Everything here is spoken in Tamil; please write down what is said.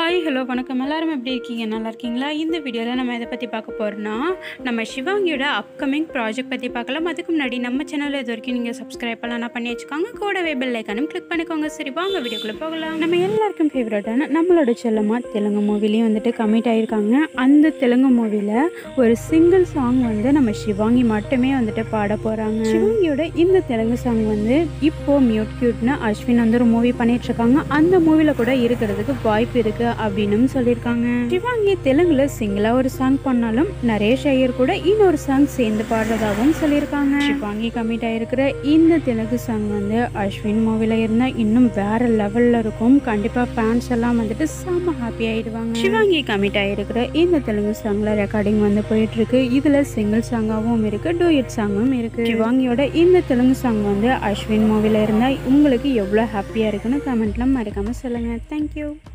ஹாய் ஹலோ வணக்கம் எல்லாரும் எப்படி இருக்கீங்க நல்லா இருக்கீங்களா இந்த வீடியோவில் நம்ம எதை பற்றி பார்க்க போகிறோம்னா நம்ம சிவாங்கியோட அப்கமிங் ப்ராஜெக்ட் பற்றி பார்க்கலாம் அதுக்கு முன்னாடி நம்ம சேனலில் இது வரைக்கும் நீங்கள் சப்ஸ்கிரைப் பண்ணலாம் பண்ணி வச்சுக்கோங்க கூடவே பெல் ஐக்கானும் கிளிக் பண்ணிக்கோங்க சரி வாங்க வீடியோக்குள்ளே போகலாம் நம்ம எல்லாருக்கும் ஃபேவரட்டான நம்மளோட செல்லம்மா தெலுங்கு மூவிலையும் வந்துட்டு கமிட் ஆகியிருக்காங்க அந்த தெலுங்கு மூவியில் ஒரு சிங்கிள் சாங் வந்து நம்ம சிவாங்கி மட்டுமே வந்துட்டு பாட போகிறாங்க சிவாங்கியோட இந்த தெலுங்கு சாங் வந்து இப்போ மியூட் கியூட்னு அஸ்வின் வந்து ஒரு மூவி பண்ணிட்டு இருக்காங்க அந்த மூவில கூட இருக்கிறதுக்கு வாய்ப்பு இருக்கு அப்படின்னு சொல்லியிருக்காங்க சிவாங்கி தெலுங்குல சிங்கிளா ஒரு சாங் பண்ணாலும் நரேஷ் ஐயர் கூட இன்னொரு சாங் சேர்ந்து பாடுறதாகவும் சொல்லியிருக்காங்க சிவாங்கி கமிட் ஆயிருக்கிற இந்த தெலுங்கு சாங் வந்து அஸ்வின் மூவில இருந்தா இன்னும் வேற லெவல்ல இருக்கும் கண்டிப்பா ஃபேன்ஸ் எல்லாம் வந்துட்டு செம்ம ஹாப்பி ஆயிடுவாங்க சிவாங்கி கமிட் ஆயிருக்கிற இந்த தெலுங்கு சாங்ல ரெக்கார்டிங் வந்து போயிட்டு இருக்கு இதுல சிங்கிள் சாங்காவும் இருக்கு டூயட் சாங்கும் இருக்கு சிவாங்கியோட இந்த தெலுங்கு சாங் வந்து அஸ்வின் மூவில இருந்தா உங்களுக்கு எவ்வளவு ஹாப்பியா இருக்குன்னு கமெண்ட்ல மறக்காம சொல்லுங்க தேங்க்யூ